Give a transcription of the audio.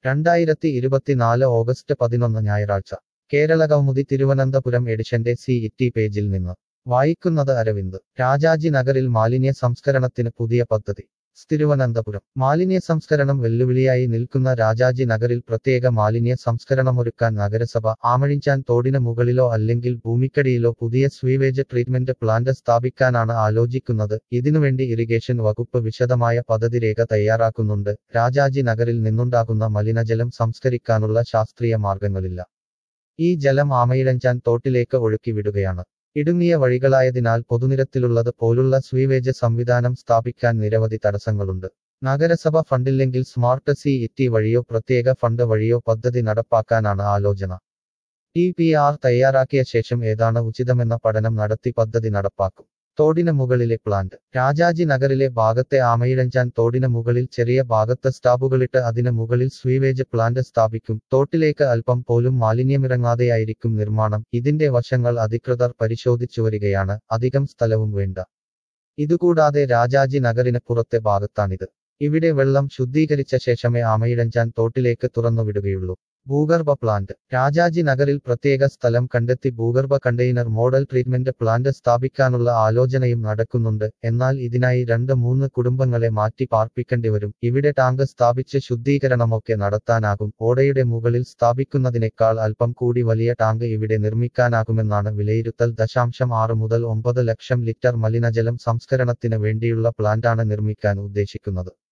രണ്ടായിരത്തി ഇരുപത്തിനാല് ഓഗസ്റ്റ് പതിനൊന്ന് ഞായറാഴ്ച കേരളകൗമുദി തിരുവനന്തപുരം എഡിഷന്റെ സി ഇറ്റി പേജിൽ നിന്ന് വായിക്കുന്നത് അരവിന്ദ് രാജാജി നഗറിൽ മാലിന്യ സംസ്കരണത്തിന് പുതിയ പദ്ധതി തിരുവനന്തപുരം മാലിന്യ സംസ്കരണം വെല്ലുവിളിയായി നിൽക്കുന്ന രാജാജി നഗറിൽ പ്രത്യേക മാലിന്യ സംസ്കരണമൊരുക്കാൻ നഗരസഭ ആമഴിഞ്ചാൻ തോടിന് മുകളിലോ അല്ലെങ്കിൽ ഭൂമിക്കടിയിലോ പുതിയ സ്വീവേജ് ട്രീറ്റ്മെന്റ് പ്ലാന്റ് സ്ഥാപിക്കാനാണ് ആലോചിക്കുന്നത് ഇതിനുവേണ്ടി ഇറിഗേഷൻ വകുപ്പ് വിശദമായ പദ്ധതിരേഖ തയ്യാറാക്കുന്നുണ്ട് രാജാജി നഗറിൽ നിന്നുണ്ടാകുന്ന മലിനജലം സംസ്കരിക്കാനുള്ള ശാസ്ത്രീയ മാർഗങ്ങളില്ല ഈ ജലം ആമയിഴഞ്ചാൻ തോട്ടിലേക്ക് ഒഴുക്കി വിടുകയാണ് ഇടുങ്ങിയ വഴികളായതിനാൽ പൊതുനിരത്തിലുള്ളത് പോലുള്ള സ്വീവേജ് സംവിധാനം സ്ഥാപിക്കാൻ നിരവധി തടസ്സങ്ങളുണ്ട് നഗരസഭ ഫണ്ടില്ലെങ്കിൽ സ്മാർട്ട് സി ഇറ്റി വഴിയോ പ്രത്യേക ഫണ്ട് വഴിയോ പദ്ധതി നടപ്പാക്കാനാണ് ആലോചന ടി പി ആർ തയ്യാറാക്കിയ ശേഷം ഏതാണ് ഉചിതമെന്ന പഠനം നടത്തി പദ്ധതി നടപ്പാക്കും തോടിന് മുകളിലെ പ്ലാന്റ് രാജാജി നഗറിലെ ഭാഗത്തെ ആമയിഴഞ്ചാൻ തോടിന് മുകളിൽ ചെറിയ ഭാഗത്ത് സ്റ്റാബുകളിട്ട് അതിന് മുകളിൽ സ്വീവേജ് പ്ലാന്റ് സ്ഥാപിക്കും തോട്ടിലേക്ക് അല്പം പോലും മാലിന്യമിറങ്ങാതെയായിരിക്കും നിർമ്മാണം ഇതിന്റെ വശങ്ങൾ അധികൃതർ പരിശോധിച്ചു വരികയാണ് അധികം സ്ഥലവും വേണ്ട ഇതുകൂടാതെ രാജാജി നഗറിന് പുറത്തെ ഭാഗത്താണിത് ഇവിടെ വെള്ളം ശുദ്ധീകരിച്ച ശേഷമേ ആമയിഴഞ്ചാൻ തോട്ടിലേക്ക് തുറന്നുവിടുകയുള്ളൂ ഭൂഗർഭ പ്ലാന്റ് രാജാജി നഗറിൽ പ്രത്യേക സ്ഥലം കണ്ടെത്തി ഭൂഗർഭ കണ്ടെയ്നർ മോഡൽ ട്രീറ്റ്മെന്റ് പ്ലാന്റ് സ്ഥാപിക്കാനുള്ള ആലോചനയും നടക്കുന്നുണ്ട് എന്നാൽ ഇതിനായി രണ്ട് മൂന്ന് കുടുംബങ്ങളെ മാറ്റി പാർപ്പിക്കേണ്ടി വരും ഇവിടെ ടാങ്ക് സ്ഥാപിച്ച് ശുദ്ധീകരണമൊക്കെ നടത്താനാകും ഓടയുടെ മുകളിൽ സ്ഥാപിക്കുന്നതിനേക്കാൾ അല്പം കൂടി വലിയ ടാങ്ക് ഇവിടെ നിർമ്മിക്കാനാകുമെന്നാണ് വിലയിരുത്തൽ ദശാംശം ആറ് മുതൽ ഒമ്പത് ലക്ഷം ലിറ്റർ മലിനജലം സംസ്കരണത്തിന് വേണ്ടിയുള്ള പ്ലാന്റാണ് നിർമ്മിക്കാൻ ഉദ്ദേശിക്കുന്നത്